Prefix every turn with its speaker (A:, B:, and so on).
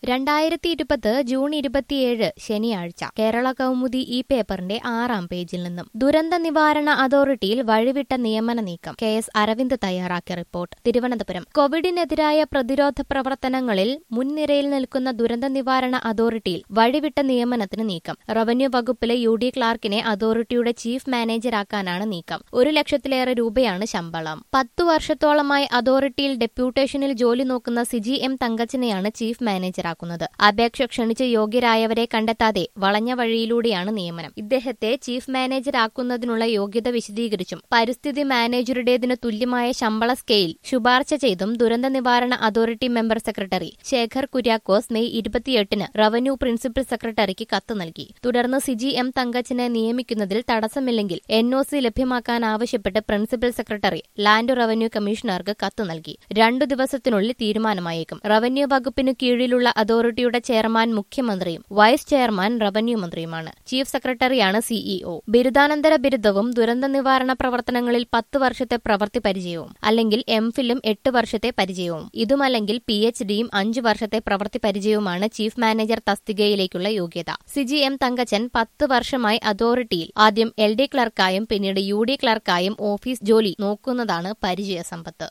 A: രണ്ടായിരത്തി ഇരുപത് ജൂൺ ഇരുപത്തിയേഴ് ശനിയാഴ്ച കേരള കൗമുദി ഈ പേപ്പറിന്റെ ആറാം പേജിൽ നിന്നും ദുരന്ത നിവാരണ അതോറിറ്റിയിൽ വഴിവിട്ട നിയമന നീക്കം കെ എസ് അരവിന്ദ് തയ്യാറാക്കിയ റിപ്പോർട്ട് തിരുവനന്തപുരം കോവിഡിനെതിരായ പ്രതിരോധ പ്രവർത്തനങ്ങളിൽ മുൻനിരയിൽ നിൽക്കുന്ന ദുരന്ത നിവാരണ അതോറിറ്റിയിൽ വഴിവിട്ട നിയമനത്തിന് നീക്കം റവന്യൂ വകുപ്പിലെ യു ഡി ക്ലാർക്കിനെ അതോറിറ്റിയുടെ ചീഫ് മാനേജരാക്കാനാണ് നീക്കം ഒരു ലക്ഷത്തിലേറെ രൂപയാണ് ശമ്പളം പത്തു വർഷത്തോളമായി അതോറിറ്റിയിൽ ഡെപ്യൂട്ടേഷനിൽ ജോലി നോക്കുന്ന സിജി എം തങ്കച്ചനെയാണ് ചീഫ് മാനേജറാക്കുന്നത് അപേക്ഷ ക്ഷണിച്ച് യോഗ്യരായവരെ കണ്ടെത്താതെ വളഞ്ഞ വഴിയിലൂടെയാണ് നിയമനം ഇദ്ദേഹത്തെ ചീഫ് മാനേജറാക്കുന്നതിനുള്ള യോഗ്യത വിശദീകരിച്ചും പരിസ്ഥിതി മാനേജറുടേതിന് തുല്യമായ ശമ്പള സ്കെയിൽ ശുപാർശ ചെയ്തും ദുരന്ത നിവാരണ authority member secretary Sekhar Kuriakose May ഇരുപത്തിയെട്ടിന് റവന്യൂ പ്രിൻസിപ്പൽ സെക്രട്ടറിക്ക് കത്ത് നൽകി തുടർന്ന് സിജി എം തങ്കച്ചനെ നിയമിക്കുന്നതിൽ തടസ്സമില്ലെങ്കിൽ എൻ ഒ സി ലഭ്യമാക്കാൻ ആവശ്യപ്പെട്ട് പ്രിൻസിപ്പൽ സെക്രട്ടറി ലാൻഡ് റവന്യൂ കമ്മീഷണർക്ക് കത്ത് നൽകി രണ്ടു ദിവസത്തിനുള്ളിൽ തീരുമാനമായേക്കും റവന്യൂ വകുപ്പിനു കീഴിലുള്ള അതോറിറ്റിയുടെ ചെയർമാൻ മുഖ്യമന്ത്രിയും വൈസ് ചെയർമാൻ റവന്യൂ മന്ത്രിയുമാണ് ചീഫ് സെക്രട്ടറിയാണ് സിഇഒ ബിരുദാനന്തര ബിരുദവും ദുരന്ത നിവാരണ പ്രവർത്തനങ്ങളിൽ പത്ത് വർഷത്തെ പ്രവൃത്തി പരിചയവും അല്ലെങ്കിൽ എംഫിലും എട്ട് വർഷത്തെ പരിചയവും ഇതുമല്ലെങ്കിൽ പി എച്ച് ഡിയും അഞ്ചു വർഷത്തെ പ്രവൃത്തി പരിചയവുമാണ് ചീഫ് മാനേജർ തസ്തികയിലേക്കുള്ള യോഗ്യത സിജി എം തങ്കച്ചൻ പത്ത് വർഷമായി അതോറിറ്റിയിൽ ആദ്യം എൽ ഡി ക്ലർക്കായും പിന്നീട് യു ഡി ക്ലർക്കായും ഓഫീസ് ജോലി നോക്കുന്നതാണ് പരിചയ സമ്പത്ത്